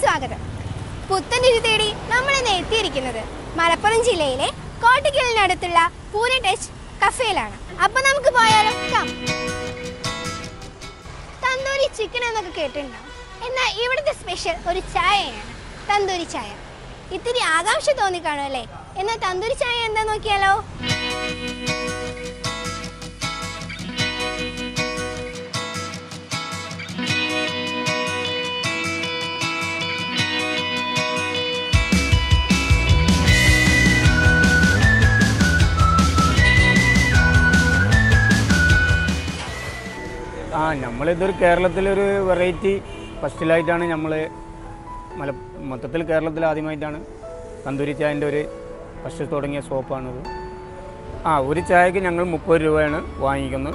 സ്വാഗതം പുത്തനിരി തേടി നമ്മൾ ഇന്ന് എത്തിയിരിക്കുന്നത് മലപ്പുറം ജില്ലയിലെ കോട്ടയ്ക്കലിനടുത്തുള്ള പൂനെ ടച്ച് കഫേയിലാണ് അപ്പൊ നമുക്ക് പോയാലോ കം തന്തൂരി ചിക്കൻ എന്നൊക്കെ കേട്ടിട്ടുണ്ടാവും എന്നാൽ ഇവിടുത്തെ സ്പെഷ്യൽ ഒരു ചായയാണ് തന്തൂരി ചായ ഇത്തിരി ആകാംക്ഷ തോന്നിക്കാണും അല്ലേ എന്നാൽ തന്തൂരി ചായ എന്താ നോക്കിയാലോ ആ നമ്മളിതൊരു കേരളത്തിലൊരു വെറൈറ്റി ഫസ്റ്റിലായിട്ടാണ് നമ്മൾ മല മൊത്തത്തിൽ കേരളത്തിൽ ആദ്യമായിട്ടാണ് തന്തൂരി ചായൻ്റെ ഒരു ഫസ്റ്റ് തുടങ്ങിയ ഷോപ്പാണിത് ആ ഒരു ചായക്ക് ഞങ്ങൾ മുപ്പത് രൂപയാണ് വാങ്ങിക്കുന്നത്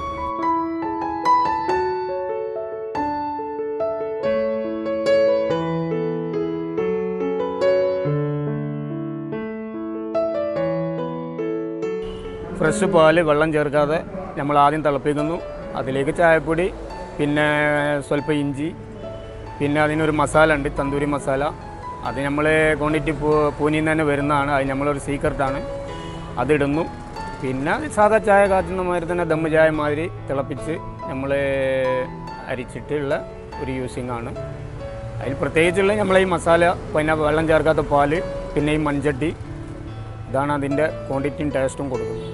ഫ്രഷ് പാല് വെള്ളം ചേർക്കാതെ നമ്മൾ ആദ്യം തിളപ്പിക്കുന്നു അതിലേക്ക് ചായപ്പൊടി പിന്നെ സ്വല്പം ഇഞ്ചി പിന്നെ അതിനൊരു മസാല ഉണ്ട് തന്തൂരി മസാല അത് നമ്മൾ ക്വാണ്ടിറ്റി പൂ പൂനിയിൽ നിന്ന് തന്നെ വരുന്നതാണ് അത് നമ്മളൊരു സീക്രട്ടാണ് അതിടുന്നു പിന്നെ അത് സാധാ ചായ കാച്ചുന്ന മാതിരി തന്നെ ദമ്മ് ചായ മാതിരി തിളപ്പിച്ച് നമ്മൾ അരിച്ചിട്ടുള്ള ഒരു യൂസിങ് ആണ് അതിൽ പ്രത്യേകിച്ചുള്ള നമ്മളെ ഈ മസാല പിന്നെ വെള്ളം ചേർക്കാത്ത പാല് പിന്നെ ഈ മൺചട്ടി ഇതാണ് അതിൻ്റെ ക്വാണ്ടിറ്റിയും ടേസ്റ്റും കൊടുക്കുന്നത്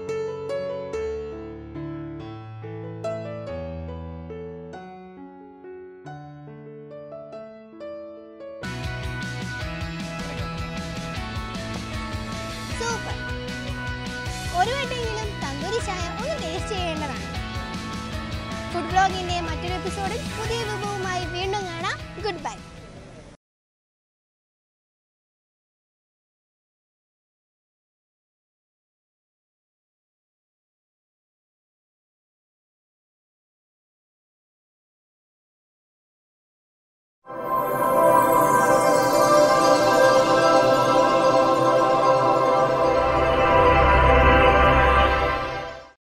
സൂപ്പർ ഒരു വട്ടെങ്കിലും തന്തൂരി ചായ ഒന്ന് ടേസ്റ്റ് ചെയ്യേണ്ടതാണ് ഫുഡ് ബ്ലോഗിന്റെ മറ്റൊരു എപ്പിസോഡിൽ പുതിയ വിഭവവുമായി വീണ്ടും കാണാം ഗുഡ് ബൈ